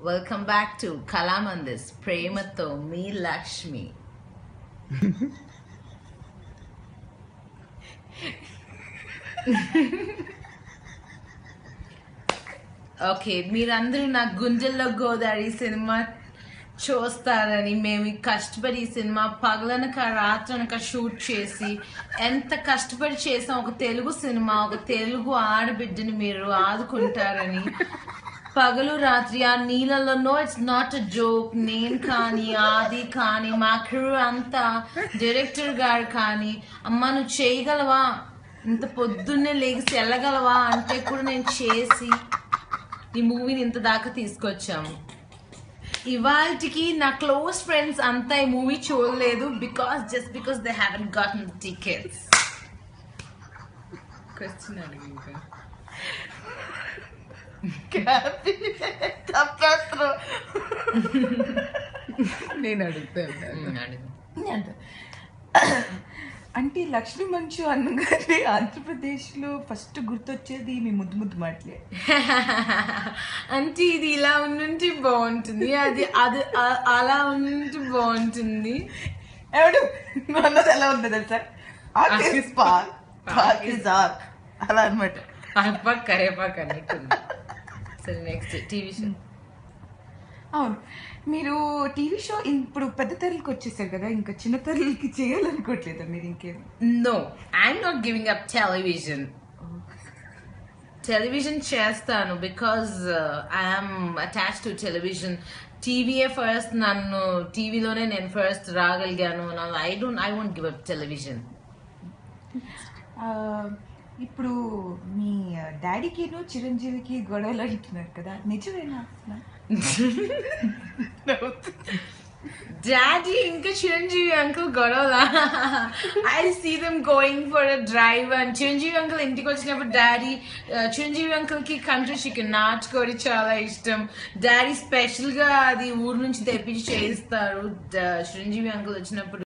welcome back to కళామందిస్ ప్రేమతో మీ Lakshmi okay మీరందరూ నా గుండెల్లో గోదావరి సినిమా చూస్తారని మేము ఈ కష్టపడి ఈ సినిమా పగలనక రాత్రనక షూట్ చేసి ఎంత కష్టపడి చేసాం ఒక తెలుగు సినిమా ఒక తెలుగు ఆడబిడ్డని మీరు ఆదుకుంటారని పగలు రాత్రి ఆ నీళ్ళలో no it's not a joke నేను కానీ ఆది కానీ మా క్రూ అంతా డైరెక్టర్ గారు కానీ అమ్మ నువ్వు చేయగలవా ఇంత పొద్దున్నే లేచి వెళ్ళగలవా అంటే కూడా నేను చేసి ఈ మూవీని ఇంత దాకా తీసుకొచ్చాము ఇవాళకి నా క్లోజ్ ఫ్రెండ్స్ అంతా ఈ మూవీ చూడలేదు because just because they haven't gotten tickets question అడిగి ఇంకా నేను అడుగుతాను ఉమ్, అడుగు అంటే లక్ష్మీ మంచు అన్నగారి ఆంధ్రప్రదేశ్లో ఫస్ట్ గుర్తొచ్చేది మీ ముద్దు ముద్దు మాటలే అంటే ఇది ఇలా ఉండుంటే బాగుంటుంది అది అది అ- అలా ఉండుంటే బాగుంటుంది ఎవడు నువ్వు అన్నది ఎలా ఉంది తెలుసా ఆక్ ఇస్ పాక్ పాక్ ఇస్ ఆక్ అలా అనమాట అప్ప కరేపాక్ అన్నట్టుంది సరే నెక్స్ట్ టీవీ షో అవును మీరు టీవీ షో ఇప్పుడు పెద్ద తెరలకు వచ్చేసారు కదా ఇంకా చిన్న తెరలకి చేయాలనుకోవట్లేదా మీరు ఇంకేం no I'm not giving up television television చేస్తాను because I'm attach to television టీవీయే ఫస్ట్ నన్ను టీవీలోనే నేను ఫస్ట్ రాగలిగాను I don't I won't give up television ఆ, ఇప్పుడు మీ డాడీకి చిరంజీవికి గొడవలు అంటున్నారు కదా నిజమేనా అసలు డాడీ ఇంకా చిరంజీవి అంకుల్ గొడవలా I see them going for a drive and Chiranjeevi uncle ఇంటికి వచ్చినప్పుడు డాడీ చిరంజీవి అంకుల్ కి కంట్రీ చికెన్ నాటుకోడి చాలా ఇష్టం డాడీ స్పెషల్ గా అది ఊరు నుంచి తెప్పించి చేయిస్తారు డ- చిరంజీవి అంకుల్ వచ్చినప్పుడు